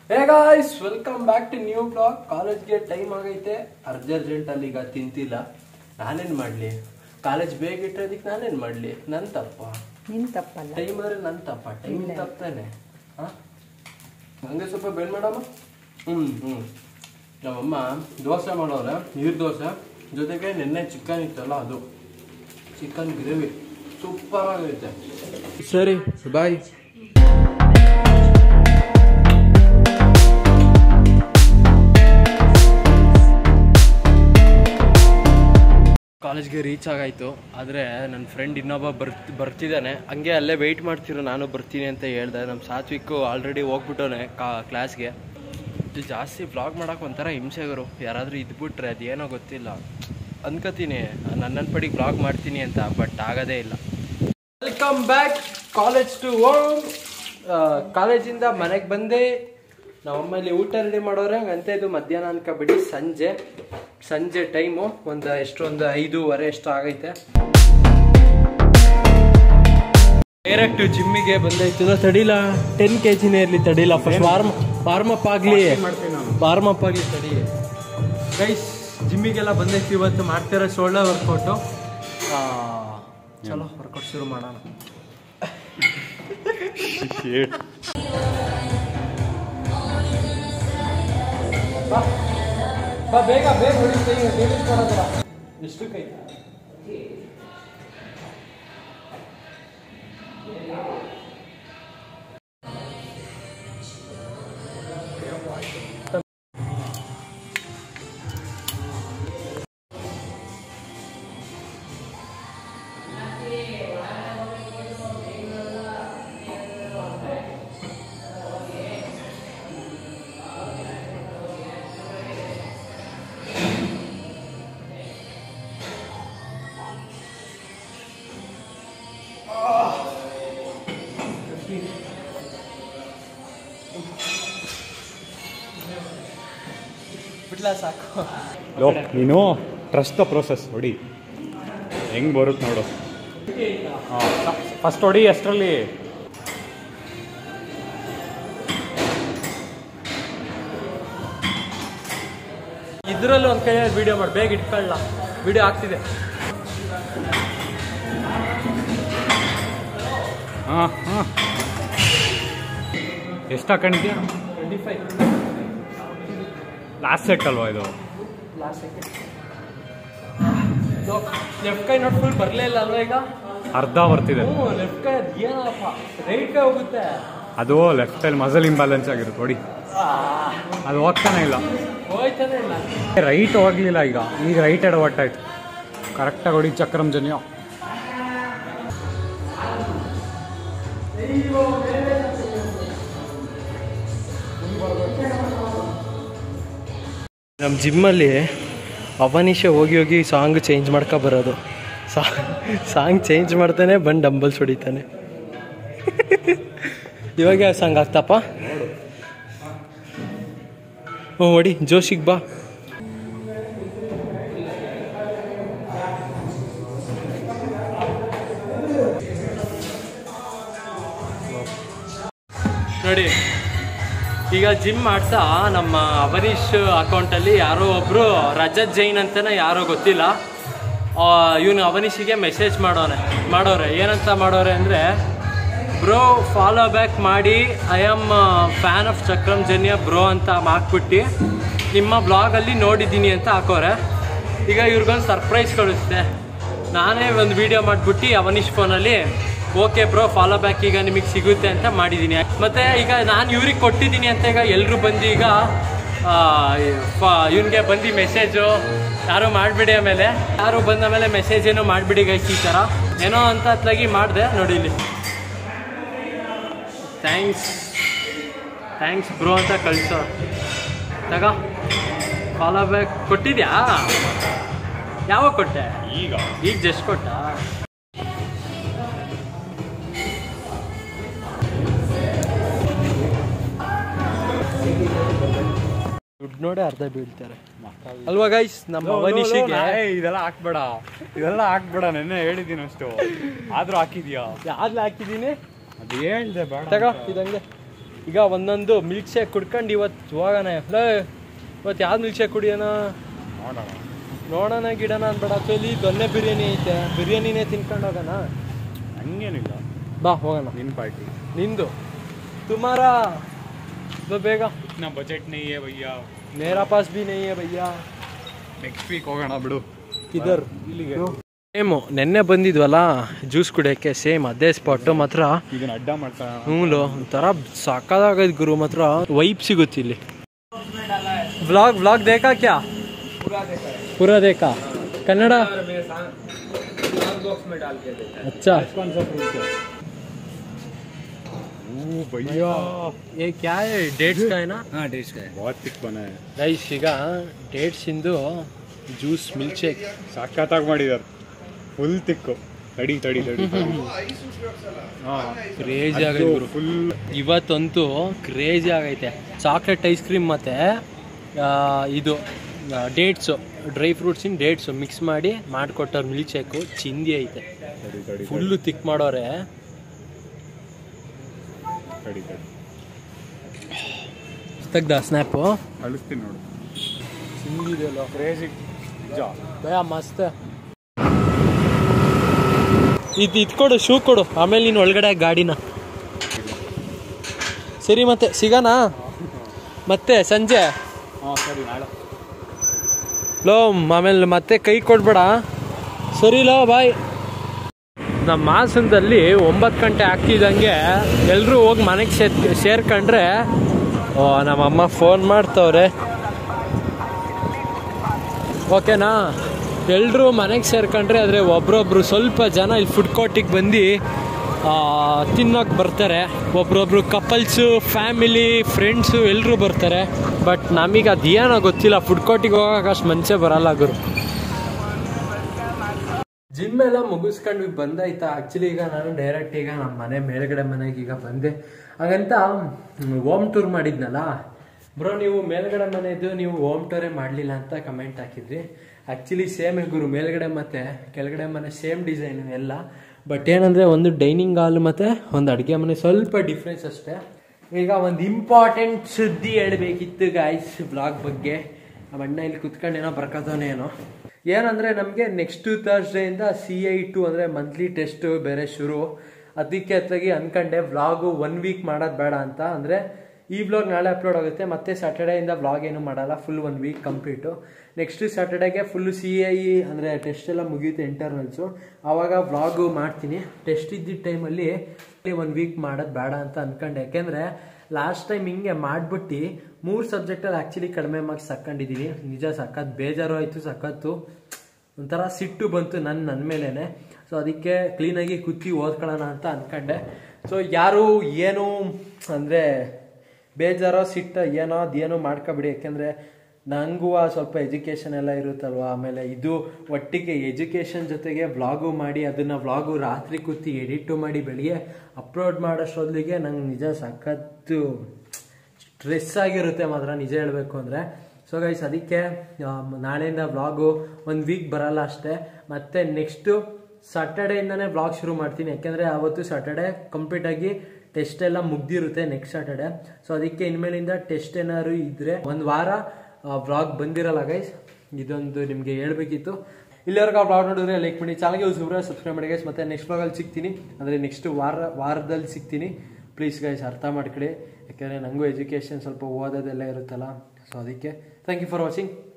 hey guys welcome back to new blog ಕಾಲೇಜ್ಗೆ time ಆಗೈತೆ urgent ಅಲ್ಲಿ ಈಗ ತಿಂತಿಲ್ಲ ನಾನೇನ್ ಮಾಡ್ಲಿ ಕಾಲೇಜ್ ಬೇಗ ಇಟ್ಟೋದಿಕ್ ನಾನೇನ್ ಮಾಡ್ಲಿ ನನ್ ತಪ್ಪ ನಿನ್ ತಪ್ಪಲ್ಲ ಟೈಮ್ ಅಂದ್ರೆ ನನ್ ತಪ್ಪ ಟೈಮ್ ತಪ್ಪಾನೆ ಹಾ ಹಂಗೆ ಸ್ವಲ್ಪ ಬೇಲ್ ಮಾಡಮ್ಮ ಹ್ಮ್ ಹ್ಮ್ ನಮ್ಮಮ್ಮ ದೋಸೆ ಮಾಡೋರೆ ನೀರ್ ದೋಸೆ ಜೊತೆಗೆ ನಿನ್ನೆ ಚಿಕನ್ ಇತ್ತಲ್ಲ ಅದು ಚಿಕನ್ ಗ್ರೇವಿ ಸೂಪರ್ ಆಗೈತೆ ಸರಿ ಬಾಯ್ ಕಾಲೇಜ್ಗೆ ರೀಚ್ ಆಗಾಯ್ತು ಆದರೆ ನನ್ನ ಫ್ರೆಂಡ್ ಇನ್ನೊಬ್ಬ ಬರ್ತ್ ಬರ್ತಿದ್ದಾನೆ ಹಂಗೆ ಅಲ್ಲೇ ವೆಯ್ಟ್ ಮಾಡ್ತಿರೋ ನಾನು ಬರ್ತೀನಿ ಅಂತ ಹೇಳ್ದೆ ನಮ್ಮ ಸಾತ್ವಿಕ್ಕು ಆಲ್ರೆಡಿ ಹೋಗ್ಬಿಟ್ಟವನೆ ಕಾ ಕ್ಲಾಸ್ಗೆ ಇದು ಜಾಸ್ತಿ ವ್ಲಾಗ್ ಮಾಡೋಕೆ ಒಂಥರ ಹಿಂಸೆಗರು ಯಾರಾದರೂ ಇದ್ಬಿಟ್ರೆ ಅದೇನೋ ಗೊತ್ತಿಲ್ಲ ಅನ್ಕೋತೀನಿ ನನ್ನನ್ನು ಪಡಿಗೆ ವ್ಲಾಗ್ ಮಾಡ್ತೀನಿ ಅಂತ ಬಟ್ ಆಗೋದೇ ಇಲ್ಲ welcome back college to home ಕಾಲೇಜಿಂದ ಮನೆಗೆ ಬಂದೆ ನಮ್ಮಲ್ಲಿ ಊಟ ರೆಡಿ ಮಾಡೋರೆ ಹಂಗಂತ ಇದು ಮಧ್ಯಾಹ್ನ ಅನ್ಕೋಬಿಡಿ ಸಂಜೆ ಸಂಜೆ ಟೈಮು ಒಂದು ಎಷ್ಟೊಂದು ಐದೂವರೆ ಎಷ್ಟು ಆಗೈತೆ ಡೈರೆಕ್ಟ್ ಜಿಮ್ಮಿಗೆ ಬಂದೈತು ತಡಿಲ ಟೆನ್ ಕೆ ಜಿನೇ ಇರಲಿ ತಡಿಲ ಫಸ್ಟ್ ವಾರ್ಮ್ ವಾರ್ಮ್ ಅಪ್ ಆಗಲಿ ವಾರ್ಮ್ ಅಪ್ ಆಗಲಿ ತಡಿ ಗೈಸ್ ಜಿಮ್ಮಿಗೆಲ್ಲ ಬಂದೈತಿ ಇವತ್ತು ಮಾಡ್ತಿರೋ ಶೋಲ್ಡರ್ ವರ್ಕೌಟು ಚಲೋ ವರ್ಕೌಟ್ ಶುರು ಮಾಡೋಣ ಬಾ ಬಾ ಬೇಗ ಬೇಗ ಹೊಡಿ ಕೈ ಡೇಮೇಜ್ ಮಾಡೋದಿಲ್ಲ ಎಷ್ಟು ಕೈ ಬಿಡ್ಲಾ ಸಾಕು ಲೋ ನೀನು ಟ್ರಸ್ಟ್ ದ ಪ್ರೋಸೆಸ್ ಹೊಡಿ ಹೆಂಗ್ ಬರುತ್ತೆ ನೋಡು ಫಸ್ಟ್ ಹೊಡಿ ಅಷ್ಟರಲ್ಲಿ ಇದ್ರಲ್ಲಿ ಒಂದ್ ಕೈ ವಿಡಿಯೋ ಮಾಡಿ ಬೇಗ ಇಟ್ಕೊಳ್ಳ ವಿಡಿಯೋ ಆಗ್ತಿದೆ ಹಾಂ ಹಾಂ ಎಷ್ಟು ಹಾಕೊಂಡಿದ್ಯಾ ಟ್ವೆಂಟಿ ಫೈವ್ ಲಾಸ್ಟ್ ಸೆಟ್ ಅಲ್ವಾ ಇದು ಲಾಸ್ಟ್ ಸೆಕೆಂಡ್ ಲೆಫ್ಟ್ ಕೈ ನೋಟ್ ಫುಲ್ ಬರ್ಲೇ ಇಲ್ಲ ಅಲ್ವಾ ಈಗ ಅರ್ಧ ಬರ್ತಿದೆ ಹ್ಞೂ ಲೆಫ್ಟ್ ಕೈ ಅದ್ ಏನಪ್ಪ ರೈಟ್ ಕೈ ಹೋಗುತ್ತೆ ಅದು ಲೆಫ್ಟಲ್ಲಿ ಮಸಲ್ ಇಂಬ್ಯಾಲೆನ್ಸ್ ಆಗಿರುತ್ತೆ ಹೊಡಿ ಅದು ಹೋಗ್ತಾನೆ ಇಲ್ಲ ಹೋಯ್ತಾನೆ ಇಲ್ಲ ರೈಟ್ ಹೋಗ್ಲಿಲ್ಲ ಈಗ ಈಗ ರೈಟ್ ಎಡ ಒಟ್ಟಾಯ್ತು ಕರೆಕ್ಟಾಗಿ ಹೊಡಿ ಚಕ್ರಂ ಜನ್ಯ ನಮ್ಮ ಜಿಮ್ಮಲ್ಲಿ ಅವನಿಷ ಹೋಗಿ ಹೋಗಿ ಸಾಂಗ್ ಚೇಂಜ್ ಮಾಡ್ಕೊ ಬರೋದು ಸಾಂಗ್ ಚೇಂಜ್ ಮಾಡ್ತಾನೆ ಬಂದು ಡಂಬಲ್ಸ್ ಹೊಡಿತಾನೆ ಇವಾಗ ಯಾವ ಸಾಂಗ್ ಆಗ್ತಪ್ಪ ಹ್ಞೂ ಹೊಡಿ ಜೋಶಿಗೆ ಬಾ ನೋಡಿ ಈಗ ಜಿಮ್ ಮಾಡ್ತಾ ನಮ್ಮ ಅವನೀಶ್ ಅಕೌಂಟಲ್ಲಿ ಯಾರೋ ಒಬ್ರು ರಜತ್ ಜೈನ್ ಅಂತನೇ ಯಾರೋ ಗೊತ್ತಿಲ್ಲ ಇವನು ಅವನೀಶಿಗೆ ಮೆಸೇಜ್ ಮಾಡೋನೆ ಮಾಡೋರೆ ಏನಂತ ಮಾಡೋರೆ ಅಂದರೆ ಬ್ರೋ ಫಾಲೋ ಬ್ಯಾಕ್ ಮಾಡಿ I am fan of Chakram Janya bro ಅಂತ ಹಾಕ್ಬಿಟ್ಟು ನಿಮ್ಮ ಬ್ಲಾಗಲ್ಲಿ ನೋಡಿದ್ದೀನಿ ಅಂತ ಹಾಕೋರೆ ಈಗ ಇವ್ರಿಗೊಂದು ಸರ್ಪ್ರೈಸ್ ಕಳಿಸ್ತೆ ನಾನೇ ಒಂದು ವಿಡಿಯೋ ಮಾಡಿಬಿಟ್ಟು ಅವನೀಶ್ ಫೋನಲ್ಲಿ ಓಕೆ ಬ್ರೋ ಫಾಲೋ ಬ್ಯಾಕ್ ಈಗ ನಿಮಗೆ ಸಿಗುತ್ತೆ ಅಂತ ಮಾಡಿದ್ದೀನಿ ಮತ್ತೆ ಈಗ ನಾನು ಇವ್ರಿಗೆ ಕೊಟ್ಟಿದ್ದೀನಿ ಅಂತ ಈಗ ಎಲ್ಲರೂ ಬಂದು ಈಗ ಇವನಿಗೆ ಬಂದು ಮೆಸೇಜು ಯಾರು ಮಾಡಿಬಿಡಿ ಆಮೇಲೆ ಯಾರು ಬಂದ ಮೇಲೆ ಮೆಸೇಜ್ ಏನೋ ಮಾಡಿಬಿಡಿ ಗೈಸ್ ಈ ಥರ ಏನೋ ಅಂತ ಅತ್ಲಾಗಿ ಮಾಡಿದೆ ನೋಡಿ ಇಲ್ಲಿ ಥ್ಯಾಂಕ್ಸ್ ಥ್ಯಾಂಕ್ಸ್ ಬ್ರೋ ಅಂತ ಕಳಿಸೋ ತಗ ಫಾಲೋ ಬ್ಯಾಕ್ ಕೊಟ್ಟಿದ್ಯಾ ಯಾವಾಗ ಕೊಟ್ಟೆ ಈಗ ಈಗ ಜಸ್ಟ್ ಕೊಟ್ಟ ದುಡ್ಡು ನೋಡಿ ಅರ್ಧ ಬೀಳ್ತಾರೆ ಅಲ್ವಾ ಗೈಸ್ ನಮ್ಮ ಅವನಿಶಿಗೆ ಇದೆಲ್ಲ ಹಾಕ್ಬೇಡ ಇದೆಲ್ಲ ಹಾಕ್ಬೇಡ ನೆನ್ನೆ ಹೇಳಿದ್ದೀನಿ ಅಷ್ಟು ಆದ್ರೂ ಹಾಕಿದ್ಯಾ ಯಾವ್ದು ಹಾಕಿದ್ದೀನಿ ಅದು ಹೇಳ್ದೆ ಬೇಡ ತಗೋ ಇದಂಗೆ ಈಗ ಒಂದೊಂದು ಮಿಲ್ಕ್ ಶೇಕ್ ಕುಡ್ಕೊಂಡು ಇವತ್ತು ಹೋಗೋಣ ಲೇ ಇವತ್ತು ಯಾವ್ದು ಮಿಲ್ಕ್ ಶೇಕ್ ಕುಡಿಯೋಣ ನೋಡೋಣ ನೋಡೋಣ ಗಿಡನ ಅನ್ಬೇಡ ಆಕ್ಚುಲಿ ದೊನ್ನೆ ಬಿರಿಯಾನಿ ಐತೆ ಬಿರಿಯಾನಿನೇ ತಿನ್ಕೊಂಡು ಹೋಗೋಣ ಹಂಗೇನಿಲ್ಲ ಬಾ ಹೋಗೋಣ ನಿನ್ನ ಪಾರ್ಟಿ ನಿಂದು ತುಮಾರ ಬಾ ಬೇಗ ಇನ್ನ ಬಜೆಟ್ ನೈ ಹೇ ಭಯ್ಯ ಮೇರಾ ಪಾಸ್ ಬಿ ನೈ ಹೈ ಭಯ್ಯಾ ನೆಕ್ಸ್ಟ್ ವೀಕ್ ಹೋಗೋಣ ಬಿಡು ಕಿದರ್ ಇಲ್ಲಿಗೆ ಸೇಮು ನೆನ್ನೆ ಬಂದಿದ್ವಲ್ಲ ಜ್ಯೂಸ್ ಕುಡಿಯೋಕ್ಕೆ ಸೇಮ್ ಅದೇ ಸ್ಪಾಟು ಮಾತ್ರ ಇದನ್ನ ಅಡ್ಡ ಮಾಡ್ತಾ ಹ್ಞೂ ಒಂಥರ ಸಾಕಾಗೈತೆ ಗುರು ಮಾತ್ರ ವೈಪ್ ಸಿಗುತ್ತೆ ಇಲ್ಲಿ ವ್ಲಾಗ್ ವ್ಲಾಗ್ ದೇಖಾ ಕ್ಯಾ ಪೂರಾ ದೇಖಾ ಕನ್ನಡ अच्छा ಓ ಭಯ್ಯ ये क्या है डेट्स का है ना हाँ डेट्स का है बहुत थिಕ್ ಬನ ಗೈಸ್ ಈಗ ಡೇಟ್ಸ್ ಇಂದು ಜ್ಯೂಸ್ ಮಿಲ್ಕ್ ಶೇಕ್ ಸಖತ್ತಾಗಿ ಮಾಡಿದಾರೆ ಫುಲ್ ತಿಕ್ಕು ತಡಿ ತಡಿ ತಡಿ ಕ್ರೇಜಿ ಆಗೈತೆ ಗುರು ಫುಲ್ ಇವತ್ತಂತೂ ಕ್ರೇಜಿ ಆಗೈತೆ ಚಾಕ್ಲೇಟ್ ಐಸ್ ಕ್ರೀಮ್ ಮತ್ತೆ ಆ, ಇದು ಡೇಟ್ಸು ಡ್ರೈ ಫ್ರೂಟ್ಸಿನ ಡೇಟ್ಸು ಮಿಕ್ಸ್ ಮಾಡಿ ಮಾಡಿಕೊಟ್ಟವ್ರು ಮಿಲ್ಕ್ ಶೇಕು ಚಿಂದಿ ಐತೆ ತಡಿ ತಡಿ ಫುಲ್ಲು ತಿಕ್ ಮಾಡೋರೆ ತಡಿ ತಡಿ ತೆಗ್ದ ಸ್ನ್ಯಾಪು ಅಳಿಸ್ತೀನಿ ನೋಡು ಚಿಂದಿದೆಯಲ್ಲ ಕ್ರೇಜಿ ಜಾ ಭಯ ಮಸ್ತ್ ಇದು ಇದು ಕೊಡು ಶೂ ಕೊಡು ಆಮೇಲೆ ನೀನು ಒಳಗಡೆ ಗಾಡಿನ ಸರಿ ಮತ್ತೆ ಸಿಗೋಣ ಮತ್ತೆ ಸಂಜೆ ಹಾಂ ಸರಿ ನಾಳೆ ಲೋ ಆಮೇಲೆ ಮತ್ತೆ ಕೈ ಕೊಡ್ಬೇಡ ಸರಿ ಲೋ ಬಾಯ್ ನಮ್ಮ ಮಾಸನದಲ್ಲಿ ಒಂಬತ್ತು ಗಂಟೆ ಆಗ್ತಿದ್ದಂಗೆ ಎಲ್ಲರೂ ಹೋಗಿ ಮನೆಗೆ ಸೇರ್ ಸೇರ್ಕೊಂಡ್ರೆ ಓ ನಮ್ಮಮ್ಮ ಫೋನ್ ಮಾಡ್ತವ್ರೆ ಓಕೆನಾ ಎಲ್ಲರೂ ಮನೆಗೆ ಸೇರ್ಕೊಂಡ್ರೆ ಆದರೆ ಒಬ್ರೊಬ್ರು ಸ್ವಲ್ಪ ಜನ ಇಲ್ಲಿ ಫುಡ್ ಕೋರ್ಟಿಗೆ ಬಂದು ತಿನ್ನೋಕೆ ಬರ್ತಾರೆ ಒಬ್ರೊಬ್ರು ಕಪಲ್ಸು ಫ್ಯಾಮಿಲಿ ಫ್ರೆಂಡ್ಸು ಎಲ್ಲರೂ ಬರ್ತಾರೆ ಬಟ್ ನಮಗೆ ಅದು ಏನೋ ಗೊತ್ತಿಲ್ಲ ಫುಡ್ ಕೋರ್ಟಿಗೆ ಹೋಗೋಕೆ ಅಷ್ಟು ಮನಸ್ಸೇ ಬರಲ್ಲ ಗುರು ಜಿಮ್ ಎಲ್ಲ ಮುಗಿಸ್ಕೊಂಡು ಬಂದಾಯ್ತಾ ಆಕ್ಚುಲಿ ಈಗ ನಾನು ಡೈರೆಕ್ಟ್ ಈಗ ನಮ್ಮ ಮನೆ ಮೇಲ್ಗಡೆ ಮನೆಗೆ ಈಗ ಬಂದೆ ಹಾಗಂತ ಹೋಮ್ ಟೂರ್ ಮಾಡಿದ್ನಲ್ಲ ಬ್ರೋ ನೀವು ಮೇಲ್ಗಡೆ ಮನೆದು ನೀವು ಹೋಮ್ ಟೂರೇ ಮಾಡಲಿಲ್ಲ ಅಂತ ಕಮೆಂಟ್ ಹಾಕಿದ್ರಿ ಆ್ಯಕ್ಚುಲಿ ಸೇಮ್ ಗುರು ಮೇಲ್ಗಡೆ ಮತ್ತೆ ಕೆಳಗಡೆ ಮನೆ ಸೇಮ್ ಡಿಸೈನ್ ಎಲ್ಲ ಬಟ್ ಏನಂದರೆ ಒಂದು ಡೈನಿಂಗ್ ಹಾಲ್ ಮತ್ತು ಒಂದು ಅಡುಗೆ ಮನೆ ಸ್ವಲ್ಪ ಡಿಫ್ರೆನ್ಸ್ ಅಷ್ಟೇ ಈಗ ಒಂದು ಇಂಪಾರ್ಟೆಂಟ್ ಸುದ್ದಿ ಹೇಳಬೇಕಿತ್ತು ಗಾಯ್ಸ್ ಬ್ಲಾಗ್ ಬಗ್ಗೆ ನಮ್ಮ ಅಣ್ಣ ಇಲ್ಲಿ ಕುತ್ಕೊಂಡು ಏನೋ ಬರ್ಕೋತಾನೆ ಏನೋ ಏನಂದರೆ ನಮಗೆ ನೆಕ್ಸ್ಟ್ ಇಂದ ಸಿ ಐ ಟು ಅಂದರೆ ಮಂತ್ಲಿ ಟೆಸ್ಟ್ ಬೇರೆ ಶುರು ಅದಕ್ಕೆ ಅತ್ಲಾಗಿ ಅನ್ಕೊಂಡೆ ವ್ಲಾಗು ಒನ್ ವೀಕ್ ಮಾಡೋದು ಬೇಡ ಅಂತ ಅಂದರೆ ಈ ವ್ಲಾಗ್ ನಾಳೆ ಅಪ್ಲೋಡ್ ಆಗುತ್ತೆ ಮತ್ತೆ ಸ್ಯಾಟರ್ಡೆಯಿಂದ ವ್ಲಾಗ್ ಏನು ಮಾಡಲ್ಲ full one week complete next ಸ್ಯಾಟರ್ಡೆಗೆ ಫುಲ್ಲು ಸಿ ಐ ಅಂದರೆ ಟೆಸ್ಟ್ ಎಲ್ಲ ಮುಗಿಯುತ್ತೆ ಇಂಟರ್ನಲ್ಸು ಆವಾಗ ವ್ಲಾಗು ಮಾಡ್ತೀನಿ ಟೆಸ್ಟ್ ಇದ್ದಿದ್ದ ಟೈಮಲ್ಲಿ ಒನ್ ವೀಕ್ ಮಾಡೋದು ಬೇಡ ಅಂತ ಅನ್ಕೊಂಡೆ ಯಾಕೆಂದರೆ ಲಾಸ್ಟ್ ಟೈಮ್ ಹಿಂಗೆ ಮಾಡ್ಬಿಟ್ಟು ಮೂರು ಸಬ್ಜೆಕ್ಟಲ್ಲಿ ಆ್ಯಕ್ಚುಲಿ ಕಡಿಮೆ ಮಾರ್ಕ್ಸ್ ಸಕ್ಕೊಂಡಿದ್ದೀನಿ ನಿಜ ಸಖತ್ ಬೇಜಾರು ಆಯಿತು ಸಖತ್ತು ಒಂಥರ ಸಿಟ್ಟು ಬಂತು ನನ್ನ ನನ್ನ ಮೇಲೇನೆ ಸೊ ಅದಕ್ಕೆ ಕ್ಲೀನಾಗಿ ಕುತ್ತಿ ಓದ್ಕೊಳ್ಳೋಣ ಅಂತ ಅನ್ಕೊಂಡೆ ಸೊ ಯಾರು ಏನು ಅಂದರೆ ಬೇಜಾರೋ ಸಿಟ್ಟು ಏನೋ ಅದೇನೋ ಮಾಡ್ಕೊಬಿಡಿ ಯಾಕೆಂದರೆ ನನಗೂ ಆ ಸ್ವಲ್ಪ ಎಜುಕೇಷನ್ ಎಲ್ಲ ಇರುತ್ತಲ್ವ ಆಮೇಲೆ ಇದು ಒಟ್ಟಿಗೆ ಎಜುಕೇಷನ್ ಜೊತೆಗೆ ವ್ಲಾಗು ಮಾಡಿ ಅದನ್ನು ವ್ಲಾಗು ರಾತ್ರಿ ಕೂತಿ ಎಡಿಟು ಮಾಡಿ ಬೆಳಿಗ್ಗೆ ಅಪ್ಲೋಡ್ ಮಾಡೋಷ್ಟೊತ್ತಿಗೆ ನಂಗೆ ನಿಜ ಸಖತ್ತು ಸ್ಟ್ರೆಸ್ ಆಗಿರುತ್ತೆ ಮಾತ್ರ ನಿಜ ಹೇಳಬೇಕು ಅಂದರೆ ಸೊ ಗೈಸ್ ಅದಕ್ಕೆ ಆ, ನಾಳೆಯಿಂದ ವ್ಲಾಗು ಒಂದು ವೀಕ್ ಬರಲ್ಲ ಅಷ್ಟೇ ಮತ್ತು ನೆಕ್ಸ್ಟು ಸಾಟರ್ಡೆಯಿಂದನೇ ವ್ಲಾಗ್ ಶುರು ಮಾಡ್ತೀನಿ ಯಾಕೆಂದರೆ ಆವತ್ತು ಸಾಟರ್ಡೆ ಕಂಪ್ಲೀಟಾಗಿ ಟೆಸ್ಟ್ ಎಲ್ಲ ಮುಗ್ದಿರುತ್ತೆ ನೆಕ್ಸ್ಟ್ ಸಾಟರ್ಡೆ ಸೊ ಅದಕ್ಕೆ ಇನ್ಮೇಲಿಂದ ಟೆಸ್ಟ್ ಏನಾದ್ರು ಇದ್ದರೆ ಒಂದು ವಾರ ವ್ಲಾಗ್ ಬಂದಿರಲ್ಲ ಗೈಸ್ ಇದೊಂದು ನಿಮಗೆ ಹೇಳ್ಬೇಕಿತ್ತು ಇಲ್ಲಿವರೆಗೂ ಆ ವ್ಲಾಗ್ ನೋಡಿದ್ರೆ ಲೈಕ್ ಮಾಡಿ ಚಾನಲ್ಗೆ ಯೂಸ್ ಸಬ್ಸ್ಕ್ರೈಬ್ ಮಾಡಿ ಗೈಸ್ ಮತ್ತೆ ನೆಕ್ಸ್ಟ್ ವ್ಲಾಗಲ್ಲಿ ಸಿಗ್ತೀನಿ ಅಂದರೆ ನೆಕ್ಸ್ಟ್ ವಾರ ವಾರದಲ್ಲಿ ಸಿಗ್ತೀನಿ ಪ್ಲೀಸ್ ಗೈಸ್ ಅರ್ಥ ಮಾಡ್ಕೊಳ್ಳಿ ಯಾಕೆಂದರೆ ನನಗೂ ಎಜುಕೇಷನ್ ಸ್ವಲ್ಪ ಓದೋದೆಲ್ಲ ಇರುತ್ತಲ್ಲ ಸೊ ಅದಕ್ಕೆ ಥ್ಯಾಂಕ್ ಯು ಫಾರ್ ವಾಚಿಂಗ್